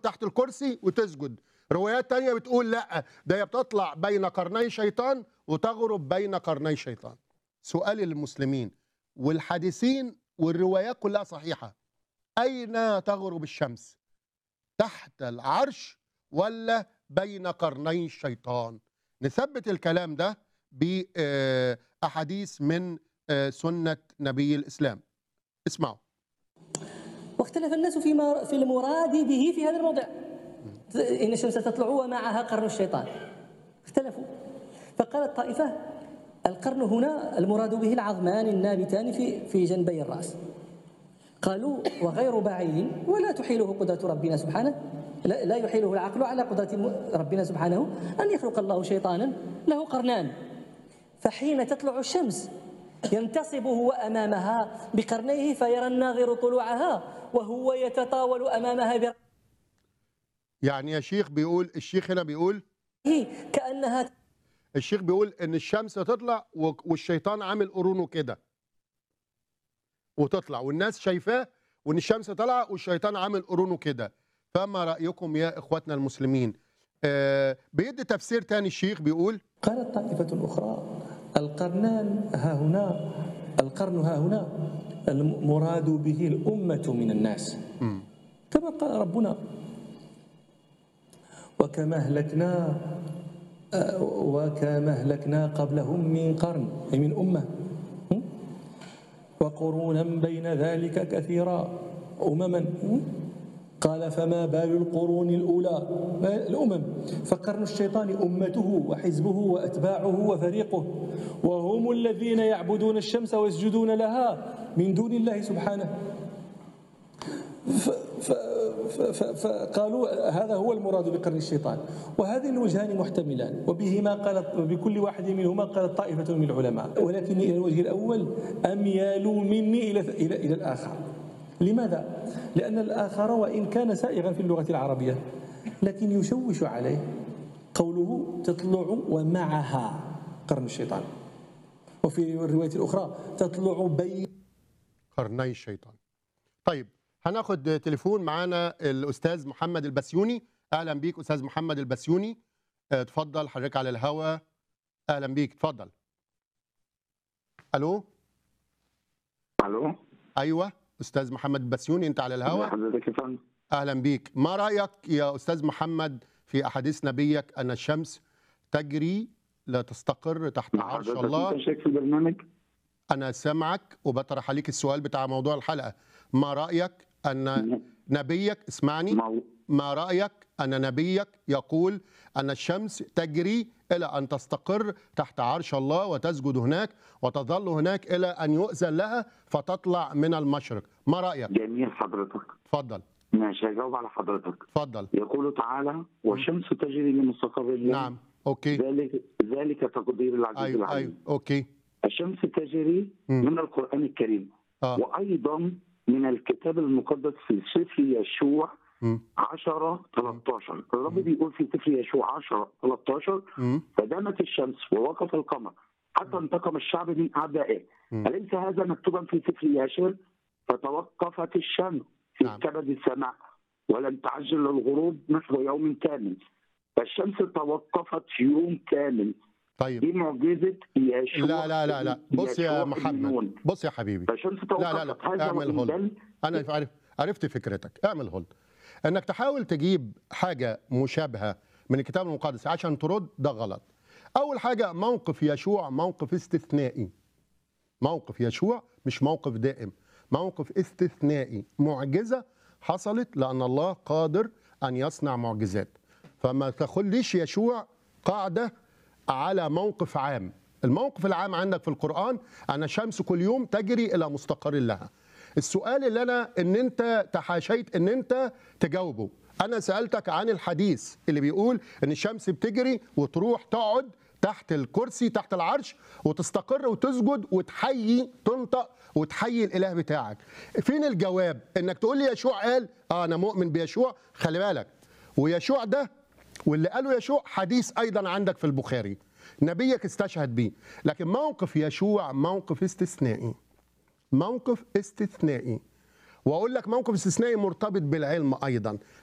تحت الكرسي وتسجد روايات تانية بتقول لا ده هي بتطلع بين قرني شيطان وتغرب بين قرني شيطان سؤال للمسلمين والحديثين والروايات كلها صحيحة أين تغرب الشمس تحت العرش ولا بين قرني الشيطان نثبت الكلام ده بأحاديث من آه، سنة نبي الإسلام اسمعوا واختلف الناس فيما في المراد به في هذا الموضع إن الشمس تطلع ومعها قرن الشيطان اختلفوا فقالت طائفة القرن هنا المراد به العظمان النابتان في في جنبي الرأس قالوا وغير بعيد ولا تحيله قدرة ربنا سبحانه لا لا يحيله العقل على قدرة م- ربنا سبحانه أن يخلق الله شيطانا له قرنان فحين تطلع الشمس ينتصب هو أمامها بقرنيه فيرى الناظر طلوعها وهو يتطاول أمامها برأسه يعني يا شيخ بيقول الشيخ هنا بيقول كأنها الشيخ بيقول ان الشمس تطلع و- والشيطان عامل قرونه كده وتطلع والناس شايفاه وان الشمس طالعه والشيطان عامل قرونه كده فما رايكم يا اخواتنا المسلمين آه بيدي تفسير تاني الشيخ بيقول قالت طائفة أخرى القرنان ها هنا القرن ها هنا المراد به الأمة من الناس كما قال ربنا وكما أهلكنا آه، وكما أهلكنا قبلهم من قرن أي من أمة م? وقرونا بين ذلك كثيرا أمما م? قال فما بال القرون الأولى الأمم فقرن الشيطان أمته وحزبه وأتباعه وفريقه وهم الذين يعبدون الشمس ويسجدون لها من دون الله سبحانه ف- ف- ف- ف- فقالوا هذا هو المراد بقرن الشيطان وهذين الوجهان محتملان وبهما قالت وبكل واحد منهما قالت طائفة من العلماء ولكن إلى الوجه الأول أميال مني إلى إلى إلى الآخر لماذا؟ لأن الآخر وإن كان سائغا في اللغة العربية لكن يشوش عليه قوله تطلع ومعها قرن الشيطان وفي الرواية الأخرى تطلع بين قرني الشيطان طيب هناخد تليفون معانا الاستاذ محمد البسيوني اهلا بيك استاذ محمد البسيوني آه، اتفضل حضرتك على الهوا اهلا بيك اتفضل الو الو ايوه استاذ محمد البسيوني انت على الهوا حضرتك يا فندم اهلا بيك ما رايك يا استاذ محمد في احاديث نبيك ان الشمس تجري لا تستقر تحت مع عرش حضرتك الله انت شايف في البرنامج انا سامعك وبطرح عليك السؤال بتاع موضوع الحلقه ما رايك ان نبيك اسمعني مو... ما رايك ان نبيك يقول ان الشمس تجري الى ان تستقر تحت عرش الله وتسجد هناك وتظل هناك الى ان يؤذن لها فتطلع من المشرق ما رايك جميل حضرتك اتفضل ماشي هجاوب على حضرتك اتفضل يقول تعالى والشمس تجري لمستقر الله نعم اوكي ذلك ذلك تقدير العزيز ايوه ايوه العليم اوكي الشمس تجري مم. من القرآن الكريم اه وأيضا من الكتاب المقدس في سفر يشوع مم. 10 13 الرب بيقول في سفر يشوع 10 13 مم. فدامت الشمس ووقف القمر حتى انتقم الشعب من أعدائه مم. أليس هذا مكتوبا في سفر ياشر فتوقفت الشمس في نعم. كبد السماء ولم تعجل للغروب نحو يوم كامل فالشمس توقفت يوم كامل طيب دي معجزة يشوع لا لا لا لا بص يا يشوع بن محمد نون. بص يا حبيبي فالشمس لا توقفت لا لا هذا اعمل وإن هولد دل انا عارف عرفت فكرتك اعمل هولد انك تحاول تجيب حاجه مشابهه من الكتاب المقدس عشان ترد ده غلط اول حاجه موقف يشوع موقف استثنائي موقف يشوع مش موقف دائم موقف استثنائي معجزه حصلت لان الله قادر ان يصنع معجزات فما تاخدليش يشوع قاعده على موقف عام الموقف العام عندك في القرآن أن الشمس كل يوم تجري إلى مستقر لها السؤال اللي أنا إن أنت تحاشيت إن أنت تجاوبه أنا سألتك عن الحديث اللي بيقول إن الشمس بتجري وتروح تقعد تحت الكرسي تحت العرش وتستقر وتسجد وتحيي تنطق وتحيي الاله بتاعك فين الجواب انك تقول لي يشوع قال اه انا مؤمن بيشوع خلي بالك ويشوع ده واللي قاله يشوع حديث ايضا عندك في البخاري نبيك استشهد بيه لكن موقف يشوع موقف استثنائي موقف استثنائي واقول لك موقف استثنائي مرتبط بالعلم ايضا